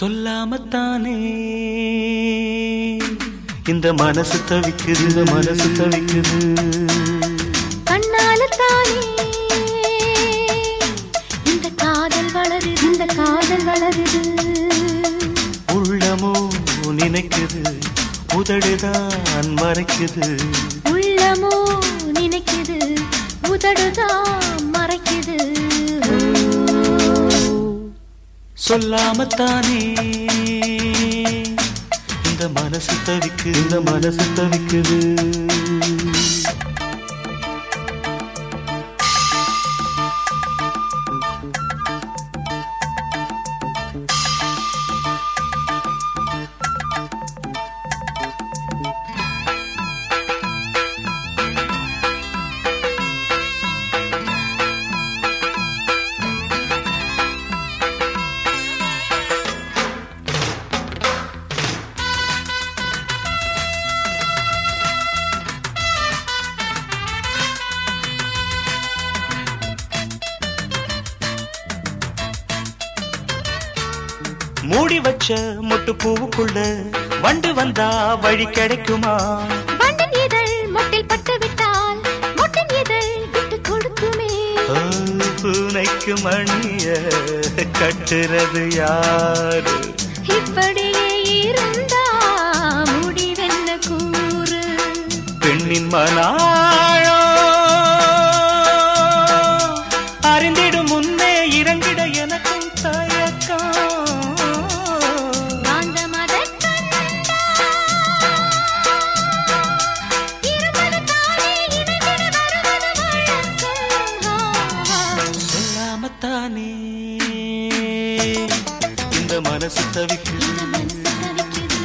சொல்லாமத்தானே இந்த மனசு தவிக்குது இந்த மனசு தவிக்குது கண்ணால தானே இந்த காதல் வளருது இந்த காதல் வளருது உள்ளமோ நினைக்குது உதடுதான் மறைக்குது உள்ளமோ நினைக்குது உதடுதான் மறைக்குது சொல்லாமத்தானே இந்த மனசு தவிக்குது இந்த மனசு தவிக்குது மூடி வச்ச மொட்டு பூவுக்குள்ள வண்டு வந்தா வழி கிடைக்குமா வண்டின் இதழ் மொட்டில் பட்டு விட்டால் மொட்டின் இதழ் விட்டு கொடுக்குமே ஆ, பூனைக்கு மணிய கட்டுறது யாரு இப்படியே இருந்தா முடிவென்ன கூறு பெண்ணின் மனாழோ அறிந்திடும் முன்னே இறங்கிட எனக்கும் தயக்கம் காந்த மதக் கண்டா இருபது தானே இணைந்திட வருவது வழக்கம் ஆ, ஆ. சொல்லாமத்தானே இந்த மனசு தவிக்கு இந்த மனசு தவிக்குது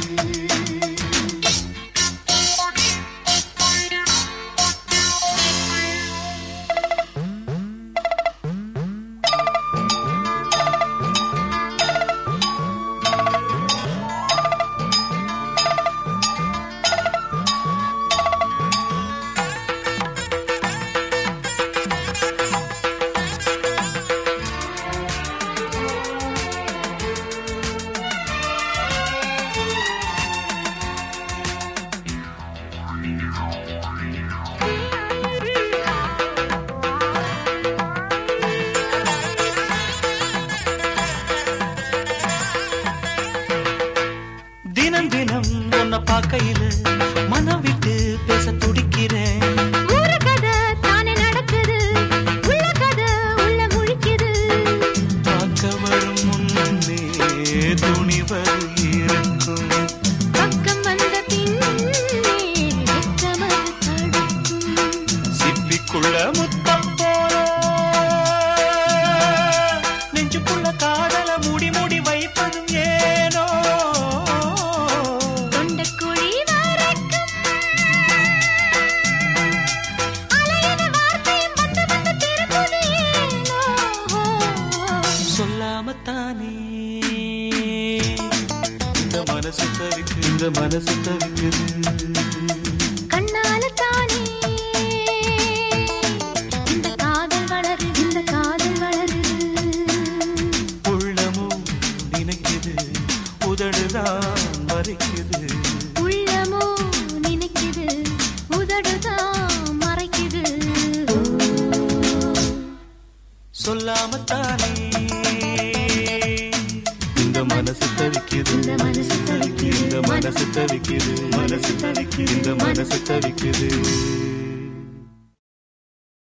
தினம் தினம் உன்னை பார்க்கையில மனம் விட்டு பேச துடிக்கிறேன் ஊர கதை தானே நடக்குது உள்ள கதை உள்ள முழிக்குது பார்க்க வரும் முன்னே துணிவது இருக்கும் பக்கம் வந்த பின்னே வெட்கமது தடுக்கும் சிப்பிக்குள்ள முத்தம் போல நெஞ்சுக்குள்ள காதல மூடி மூடி வைப்பதும் ஏனோ தொண்டக்குழி வரைக்கும் அலையின வார்த்தையும் வந்து வந்து திரும்புது ஏனோ சொல்லாமத்தானே இந்த மனசு தவிக்கு இந்த மனசு தவிக்குது கண்ணால தானே இந்த காதல் வளருது இந்த காதல் வளருது உள்ளமோ நினைக்குது உதடுதான் மறைக்குது உள்ளமோ நினைக்குது உதடுதான் மறைக்குது சொல்லாமத்தானே இந்த மனசு தவிக்குது இந்த மனசு தவிக்குது இந்த மனசு தவிக்குது மனசு தவிக்குது இந்த மனசு தவிக்குது